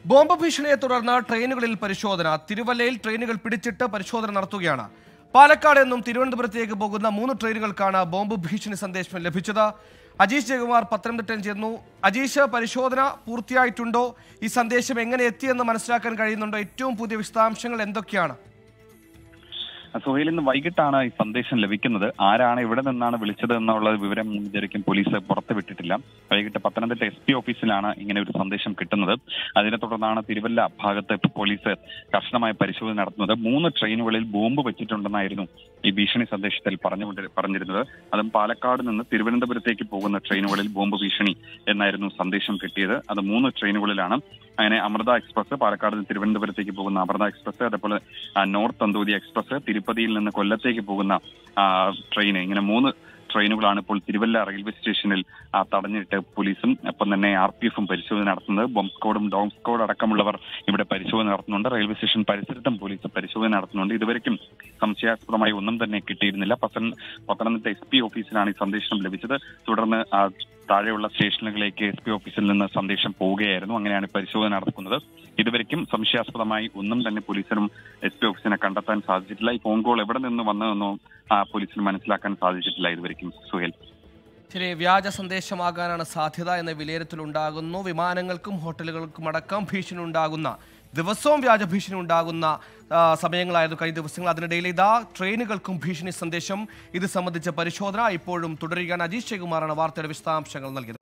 bomb ഭീഷണിയെ തുടർന്ന് ട്രെയിനുകളിൽ പരിശോധന തിരുവല്ലയിൽ ട്രെയിനുകൾ പിടിച്ചിട്ട് പരിശോധന നടത്തുകയാണ് പാലക്കാട് നിന്നും തിരുവനന്തപുരത്തേക്ക് പോകുന്ന മൂന്ന് ട്രെയിനുകൾക്കാണ് ബോംബ് ഭീഷണി സന്ദേശം ലഭിച്ചത് അജീഷ് ജയകുമാർ പത്തനംതിട്ടയിൽ ചേർന്നു അജീഷ് പരിശോധന പൂർത്തിയായിട്ടുണ്ടോ ഈ സന്ദേശം എങ്ങനെ എത്തിയെന്ന് മനസ്സിലാക്കാൻ കഴിയുന്നുണ്ടോ ഏറ്റവും പുതിയ വിശദാംശങ്ങൾ എന്തൊക്കെയാണ് സുഹൈൽ ഇന്ന് വൈകിട്ടാണ് ഈ സന്ദേശം ലഭിക്കുന്നത് ആരാണ് എവിടെ നിന്നാണ് വിളിച്ചത് എന്നുള്ള വിവരം ഇതുവരെയ്ക്കും പോലീസ് പുറത്തുവിട്ടിട്ടില്ല വൈകിട്ട് പത്തനംതിട്ട എസ് പി ഓഫീസിലാണ് ഇങ്ങനെ ഒരു സന്ദേശം കിട്ടുന്നത് അതിനെ തുടർന്നാണ് തിരുവല്ല ഭാഗത്ത് ഇപ്പോൾ പോലീസ് കർശനമായ പരിശോധന നടത്തുന്നത് മൂന്ന് ട്രെയിനുകളിൽ ബോംബ് വെച്ചിട്ടുണ്ടെന്നായിരുന്നു ഈ ഭീഷണി സന്ദേശത്തിൽ പറഞ്ഞുകൊണ്ട് പറഞ്ഞിരുന്നത് അതും പാലക്കാട് നിന്ന് തിരുവനന്തപുരത്തേക്ക് പോകുന്ന ട്രെയിനുകളിൽ ബോംബ് ഭീഷണി എന്നായിരുന്നു സന്ദേശം കിട്ടിയത് അത് മൂന്ന് ട്രെയിനുകളിലാണ് അങ്ങനെ അമൃത എക്സ്പ്രസ് പാലക്കാട് നിന്ന് തിരുവനന്തപുരത്തേക്ക് പോകുന്ന അമൃത എക്സ്പ്രസ് അതേപോലെ ആ, നോർത്ത് അന്തൂരി എക്സ്പ്രസ് തിരുപ്പതിയിൽ നിന്ന് കൊല്ലത്തേക്ക് പോകുന്ന ആ, ട്രെയിൻ ഇങ്ങനെ മൂന്ന് ട്രെയിനുകളാണ് ഇപ്പോൾ തിരുവല്ല റെയിൽവേ സ്റ്റേഷനിൽ ആ, തടഞ്ഞിട്ട് പോലീസും ഒപ്പം തന്നെ ആർ പി എഫും പരിശോധന നടത്തുന്നത് ബോംബ് സ്ക്വാഡും ഡോം സ്ക്വാഡ് അടക്കമുള്ളവർ ഇവിടെ പരിശോധന നടത്തുന്നുണ്ട് റെയിൽവേ സ്റ്റേഷൻ പരിസരത്തും പോലീസ് പരിശോധന നടത്തുന്നുണ്ട് ഇതുവരെയ്ക്കും സംശയാസ്പദമായി ഒന്നും തന്നെ കിട്ടിയിരുന്നില്ല പത്തനം പത്തനംതിട്ട എസ് പി ഓഫീസിലാണ് ഈ സന്ദേശം ലഭിച്ചത് തുടർന്ന് ആ, താഴെയുള്ള സ്റ്റേഷനുകളിലേക്ക് എസ് പി ഓഫീസിൽ നിന്ന് സന്ദേശം പോവുകയായിരുന്നു അങ്ങനെയാണ് പരിശോധന നടക്കുന്നത് ഇതുവരെയ്ക്കും സംശയാസ്പദമായി ഒന്നും തന്നെ പോലീസിനും എസ് പി ഓഫീസിനെ കണ്ടെത്താൻ സാധിച്ചിട്ടില്ല ഈ ഫോൺ കോൾ എവിടെ നിന്ന് വന്നതെന്നോ ആ, പോലീസിന് മനസ്സിലാക്കാൻ സാധിച്ചിട്ടില്ല ഇതുവരെയ്ക്കും സുഹേൽ ശരി വ്യാജ സന്ദേശമാകാനാണ് സാധ്യത എന്ന വിലയിരുത്തലുണ്ടാകുന്നു വിമാനങ്ങൾക്കും ഹോട്ടലുകൾക്കും അടക്കം ഭീഷണി ഉണ്ടാകുന്ന ദിവസവും വ്യാജ ഭീഷണി ഉണ്ടാകുന്ന ആ, സമയങ്ങളായിരുന്നു കഴിഞ്ഞ ദിവസങ്ങൾ അതിനിടയിൽ ഇതാ ട്രെയിനുകൾക്കും ഭീഷണി സന്ദേശം ഇത് സംബന്ധിച്ച പരിശോധന ഇപ്പോഴും തുടരുകയാണ് അജീഷ് ശിവകുമാറാണ് വാർത്തയുടെ വിശദാംശങ്ങൾ നൽകിയത്